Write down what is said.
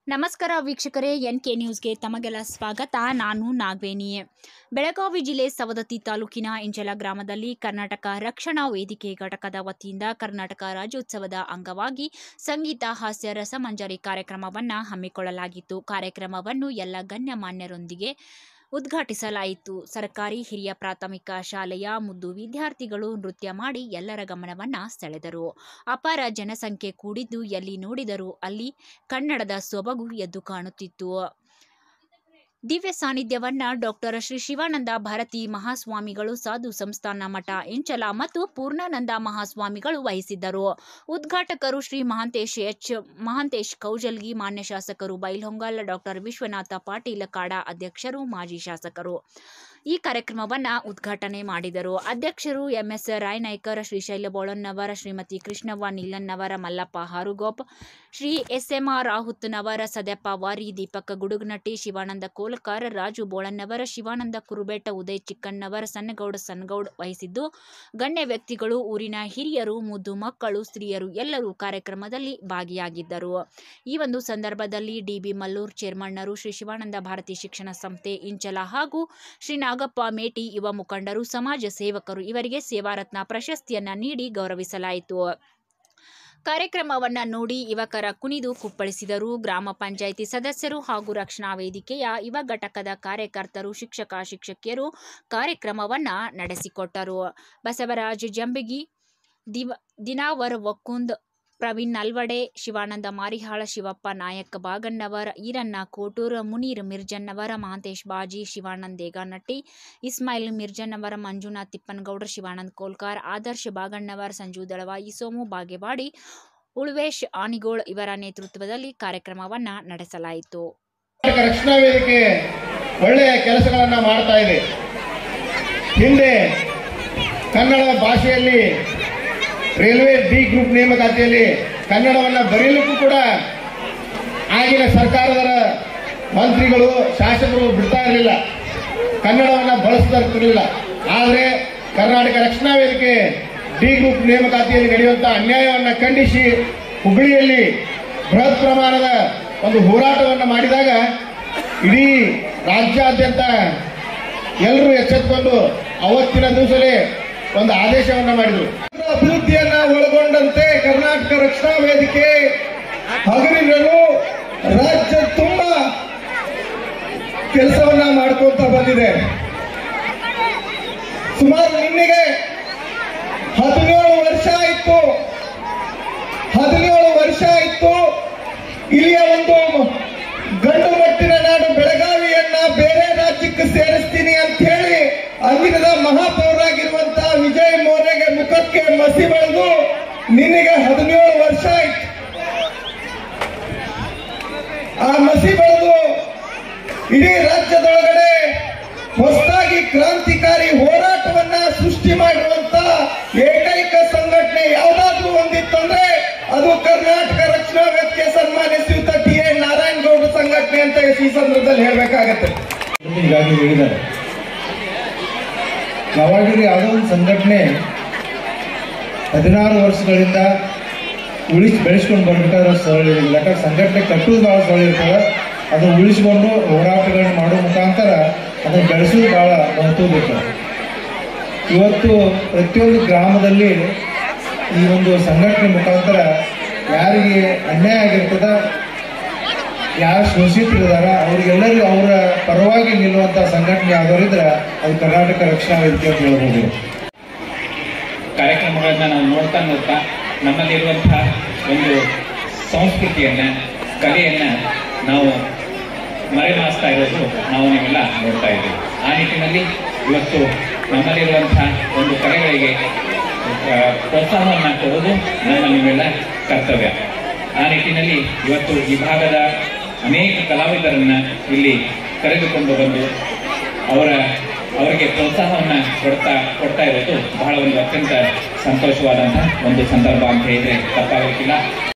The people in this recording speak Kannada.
ನಮಸ್ಕಾರ ವೀಕ್ಷಕರೇ ಎನ್ ಕೆ ನ್ಯೂಸ್ಗೆ ತಮಗೆಲ್ಲ ಸ್ವಾಗತ ನಾನು ನಾಗವೇಣಿ ಬೆಳಗಾವಿ ಜಿಲ್ಲೆ ಸವದತ್ತಿ ತಾಲೂಕಿನ ಇಂಚಲ ಗ್ರಾಮದಲ್ಲಿ ಕರ್ನಾಟಕ ರಕ್ಷಣಾ ವೇದಿಕೆ ಘಟಕದ ವತಿಯಿಂದ ಕರ್ನಾಟಕ ರಾಜ್ಯೋತ್ಸವದ ಅಂಗವಾಗಿ ಸಂಗೀತ ಹಾಸ್ಯ ರಸಮಂಜರಿ ಕಾರ್ಯಕ್ರಮವನ್ನು ಹಮ್ಮಿಕೊಳ್ಳಲಾಗಿತ್ತು ಕಾರ್ಯಕ್ರಮವನ್ನು ಎಲ್ಲ ಗಣ್ಯಮಾನ್ಯರೊಂದಿಗೆ ಉದ್ಘಾಟಿಸಲಾಯಿತು ಸರ್ಕಾರಿ ಹಿರಿಯ ಪ್ರಾಥಮಿಕ ಶಾಲೆಯ ಮುದ್ದು ವಿದ್ಯಾರ್ಥಿಗಳು ನೃತ್ಯ ಮಾಡಿ ಎಲ್ಲರ ಗಮನವನ್ನ ಸೆಳೆದರು ಅಪಾರ ಜನಸಂಖ್ಯೆ ಕೂಡಿದ್ದು ಎಲ್ಲಿ ನೋಡಿದರೂ ಅಲ್ಲಿ ಕನ್ನಡದ ಸೊಬಗು ಎದ್ದು ಕಾಣುತ್ತಿತ್ತು ದಿವ್ಯ ಸಾನ್ನಿಧ್ಯವನ್ನ ಡಾಕ್ಟರ್ ಶ್ರೀ ಶಿವಾನಂದ ಭಾರತಿ ಮಹಾಸ್ವಾಮಿಗಳು ಸಾಧು ಸಂಸ್ಥಾನ ಮಠ ಇಂಚಲ ಮತ್ತು ಪೂರ್ಣಾನಂದ ಮಹಾಸ್ವಾಮಿಗಳು ವಹಿಸಿದ್ದರು ಉದ್ಘಾಟಕರು ಶ್ರೀ ಮಹಾಂತೇಶ್ ಎಚ್ ಮಹಾಂತೇಶ್ ಕೌಜಲ್ಗಿ ಮಾನ್ಯ ಶಾಸಕರು ಬೈಲ್ಹೊಂಗಲ್ ಡಾಕ್ಟರ್ ವಿಶ್ವನಾಥ ಪಾಟೀಲ ಕಾಡ ಅಧ್ಯಕ್ಷರು ಮಾಜಿ ಶಾಸಕರು ಈ ಕಾರ್ಯಕ್ರಮವನ್ನ ಉದ್ಘಾಟನೆ ಮಾಡಿದರು ಅಧ್ಯಕ್ಷರು ಎಂಎಸ್ ರಾಯನಾಯ್ಕರ್ ಶ್ರೀಶೈಲ ಬೋಳನ್ನವರ ಶ್ರೀಮತಿ ಕೃಷ್ಣವ್ವ ನಿಲ್ಲನ್ನವರ ಮಲ್ಲಪ್ಪ ಹಾರುಗೋಪ್ ಶ್ರೀ ಎಸ್ಎಂಆರ್ ರಾಹುತ್ನವರ ಸದೆಪ್ಪ ವಾರಿ ದೀಪಕ್ ಗುಡುಗ್ನಟ್ಟಿ ಶಿವಾನಂದ ಕೋಲಕಾರ ರಾಜು ಬೋಳನ್ನವರ ಶಿವಾನಂದ ಕುರುಬೇಟ ಉದಯ್ ಚಿಕ್ಕಣ್ಣವರ ಸನ್ನಗೌಡ ಸನ್ಗೌಡ್ ವಹಿಸಿದ್ದು ಗಣ್ಯ ವ್ಯಕ್ತಿಗಳು ಊರಿನ ಹಿರಿಯರು ಮುದ್ದು ಮಕ್ಕಳು ಸ್ತ್ರೀಯರು ಎಲ್ಲರೂ ಕಾರ್ಯಕ್ರಮದಲ್ಲಿ ಭಾಗಿಯಾಗಿದ್ದರು ಈ ಒಂದು ಸಂದರ್ಭದಲ್ಲಿ ಡಿಬಿ ಮಲ್ಲೂರ್ ಚೇರ್ಮನ್ನರು ಶ್ರೀ ಶಿವಾನಂದ ಭಾರತಿ ಶಿಕ್ಷಣ ಸಂಸ್ಥೆ ಇಂಚಲ ಹಾಗೂ ಶ್ರೀ ನಾಗಪ್ಪ ಮೇಟಿ ಯುವ ಮುಖಂಡರು ಸಮಾಜ ಸೇವಕರು ಇವರಿಗೆ ಸೇವಾರತ್ನ ಪ್ರಶಸ್ತಿಯನ್ನ ನೀಡಿ ಗೌರವಿಸಲಾಯಿತು ಕಾರ್ಯಕ್ರಮವನ್ನ ನೋಡಿ ಯುವಕರ ಕುಣಿದು ಕುಪ್ಪಳಿಸಿದರು ಗ್ರಾಮ ಪಂಚಾಯಿತಿ ಸದಸ್ಯರು ಹಾಗೂ ರಕ್ಷಣಾ ವೇದಿಕೆಯ ಯುವ ಘಟಕದ ಕಾರ್ಯಕರ್ತರು ಶಿಕ್ಷಕ ಶಿಕ್ಷಕಿಯರು ಕಾರ್ಯಕ್ರಮವನ್ನ ನಡೆಸಿಕೊಟ್ಟರು ಬಸವರಾಜ್ ಜಂಬಿಗಿ ದಿವ ದಿನಾವರ್ ಒಕ್ಕುಂದ್ ಪ್ರವೀಣ್ ನಲ್ವಡೆ ಶಿವಾನಂದ ಮಾರಿಹಾಳ ಶಿವಪ್ಪ ನಾಯಕ್ ಬಾಗಣ್ಣವರ್ ಈರಣ್ಣ ಕೋಟೂರ್ ಮುನೀರ್ ಮಿರ್ಜನ್ನವರ ಮಹಾಂತೇಶ್ ಬಾಜಿ ಶಿವಾನಂದ್ ದೇಗಾನಟ್ಟಿ ಇಸ್ಮಾಯಿಲ್ ಮಿರ್ಜನ್ನವರ ಮಂಜುನಾಥ್ ತಿಪ್ಪನಗೌಡ್ರ ಶಿವಾನಂದ್ ಕೋಲ್ಕಾರ್ ಆದರ್ಶ್ ಬಾಗಣ್ಣವರ್ ಸಂಜು ದಳವಾಯಿ ಸೋಮು ಬಾಗೇವಾಡಿ ಉಳ್ವೇಶ್ ಆನಿಗೋಳ್ ಇವರ ನೇತೃತ್ವದಲ್ಲಿ ಕಾರ್ಯಕ್ರಮವನ್ನ ನಡೆಸಲಾಯಿತು ಕರ್ನಾಟಕ ರಕ್ಷಣಾ ವೇದಿಕೆ ಒಳ್ಳೆಯ ಕೆಲಸಗಳನ್ನ ಮಾಡ್ತಾ ಇದೆ ಹಿಂದೆ ಕನ್ನಡ ಭಾಷೆಯಲ್ಲಿ ರೈಲ್ವೆ ಡಿ ಗ್ರೂಪ್ ನೇಮಕಾತಿಯಲ್ಲಿ ಕನ್ನಡವನ್ನ ಬರೆಯಲಿಕ್ಕೂ ಕೂಡ ಆಗಿನ ಸರ್ಕಾರದ ಮಂತ್ರಿಗಳು ಶಾಸಕರು ಬಿಡ್ತಾ ಇರಲಿಲ್ಲ ಕನ್ನಡವನ್ನ ಬಳಸ್ತಾ ಇರ್ತಿರ್ಲಿಲ್ಲ ಆದರೆ ಕರ್ನಾಟಕ ರಕ್ಷಣಾ ವೇದಿಕೆ ಡಿ ಗ್ರೂಪ್ ನೇಮಕಾತಿಯಲ್ಲಿ ನಡೆಯುವಂತ ಅನ್ಯಾಯವನ್ನ ಖಂಡಿಸಿ ಹುಬ್ಬಳ್ಳಿಯಲ್ಲಿ ಬೃಹತ್ ಪ್ರಮಾಣದ ಒಂದು ಹೋರಾಟವನ್ನು ಮಾಡಿದಾಗ ಇಡೀ ರಾಜ್ಯಾದ್ಯಂತ ಎಲ್ಲರೂ ಎಚ್ಚೆತ್ತುಕೊಂಡು ಅವತ್ತಿನ ದಿವಸಲೇ ಒಂದು ಆದೇಶವನ್ನ ಮಾಡಿದ್ರು ಅಭಿವೃದ್ಧಿಯನ್ನ ಒಳಗೊಂಡಂತೆ ಕರ್ನಾಟಕ ರಕ್ಷಣಾ ವೇದಿಕೆ ಹಗಲಿರಲು ರಾಜ್ಯ ತುಂಬಾ ಕೆಲಸವನ್ನ ಮಾಡ್ಕೊಂತ ಬಂದಿದೆ ಸುಮಾರು ನಿನ್ನೆಗೆ ಹದಿನೇಳು ವರ್ಷ ಆಯ್ತು ಹದಿನೇಳು ವರ್ಷ ಆಯ್ತು ಇಲ್ಲಿಯ ಒಂದು ಗಂಡು ಮಟ್ಟಿನ ನಾಡು ಬೆಳಗಾವಿಯನ್ನ ಬೇರೆ ರಾಜ್ಯಕ್ಕೆ ಸೇರಿಸ್ತೀನಿ ಅಂತ ಹೇಳಿ ಅಲ್ಲಿನ ಮಹಾಪೌರಾಗಿರುವಂತಹ ವಿಜಯ್ ಮೋರೆಗೆ ಮುಖಕ್ಕೆ ಮಸಿ ಬೆಳೆದು ನಿನ್ನೆಗೆ ಹದಿನೇಳು ವರ್ಷ ಆಯ್ತು ಆ ಮಸಿ ಬೆಳೆದು ಇಡೀ ರಾಜ್ಯದೊಳಗಡೆ ಹೊಸದಾಗಿ ಕ್ರಾಂತಿಕಾರಿ ಹೋರಾಟವನ್ನ ಸೃಷ್ಟಿ ಮಾಡಿರುವಂತ ಏಕೈಕ ಸಂಘಟನೆ ಯಾವ್ದಾದ್ರೂ ಒಂದಿತ್ತಂದ್ರೆ ಅದು ಕರ್ನಾಟಕ ರಕ್ಷಣಾ ವೇದಿಕೆ ಸನ್ಮಾನ್ಯ ಶ್ರೀಯುತ ಟಿ ಎ ನಾರಾಯಣಗೌಡ ಸಂಘಟನೆ ಅಂತ ಈ ಸಂದರ್ಭದಲ್ಲಿ ಹೇಳ್ಬೇಕಾಗತ್ತೆ ಈಗಾಗಲೇ ಹೇಳಿದ್ದಾರೆ ಯಾವಾಗಿರೋ ಯಾವುದೋ ಒಂದು ಸಂಘಟನೆ ಹದಿನಾರು ವರ್ಷಗಳಿಂದ ಉಳಿಸಿ ಬೆಳೆಸ್ಕೊಂಡು ಬರ್ಬೇಕಾದ್ರೆ ಸರಳ ಇರೋದಿಲ್ಲ ಯಾಕಂದ್ರೆ ಸಂಘಟನೆ ಕಟ್ಟುವುದು ಭಾಳ ಸರಳ ಇರ್ತದೆ ಅದನ್ನು ಉಳಿಸ್ಕೊಂಡು ಹೋರಾಟಗಳನ್ನ ಮಾಡೋ ಮುಖಾಂತರ ಅದನ್ನು ಬೆಳೆಸೋದು ಭಾಳ ಮಹತ್ವ ಬೇಕು ಇವತ್ತು ಪ್ರತಿಯೊಂದು ಗ್ರಾಮದಲ್ಲಿ ಈ ಒಂದು ಸಂಘಟನೆ ಮುಖಾಂತರ ಯಾರಿಗೆ ಅನ್ಯಾಯ ಆಗಿರ್ತದ ಯಾರು ಶೋಷಿತರಿದಾರ ಅವ್ರಿಗೆಲ್ಲರಿಗೂ ಅವರ ಪರವಾಗಿ ನಿಲ್ಲುವಂತ ಸಂಘಟನೆ ಯಾವ್ದಾರಿದ್ರೆ ಅದು ಕರ್ನಾಟಕ ರಕ್ಷಣಾ ವೇದಿಕೆ ಅಂತ ಹೇಳ್ಬೋದು ಕಾರ್ಯಕ್ರಮಗಳನ್ನ ನಾವು ನೋಡ್ತಾ ನೋಡ್ತಾ ನಮ್ಮಲ್ಲಿರುವಂತಹ ಒಂದು ಸಂಸ್ಕೃತಿಯನ್ನ ಕಲೆಯನ್ನ ನಾವು ಮರೆಮಾಚ್ತಾ ಇರೋದು ನಾವು ನೀವೆಲ್ಲ ನೋಡ್ತಾ ಇದ್ದೀವಿ ಆ ನಿಟ್ಟಿನಲ್ಲಿ ಇವತ್ತು ನಮ್ಮಲ್ಲಿರುವಂತಹ ಒಂದು ಕಲೆಗಳಿಗೆ ಆ, ಪ್ರೋತ್ಸಾಹವನ್ನ ಕೊಡೋದು ನಮ್ಮ ನೀವೆಲ್ಲ ಕರ್ತವ್ಯ ಆ ನಿಟ್ಟಿನಲ್ಲಿ ಇವತ್ತು ಈ ಭಾಗದ ಅನೇಕ ಕಲಾವಿದರನ್ನ ಇಲ್ಲಿ ಕರೆದುಕೊಂಡು ಬಂದು ಅವರ ಅವರಿಗೆ ಪ್ರೋತ್ಸಾಹವನ್ನ ಕೊಡ್ತಾ ಕೊಡ್ತಾ ಇರೋದು ಬಹಳ ಒಂದು ಅತ್ಯಂತ ಸಂತೋಷವಾದಂತಹ ಒಂದು ಸಂದರ್ಭ ಅಂತ ಹೇಳಿದ್ರೆ ತಪ್ಪಾಗಲಿಕ್ಕಿಲ್ಲ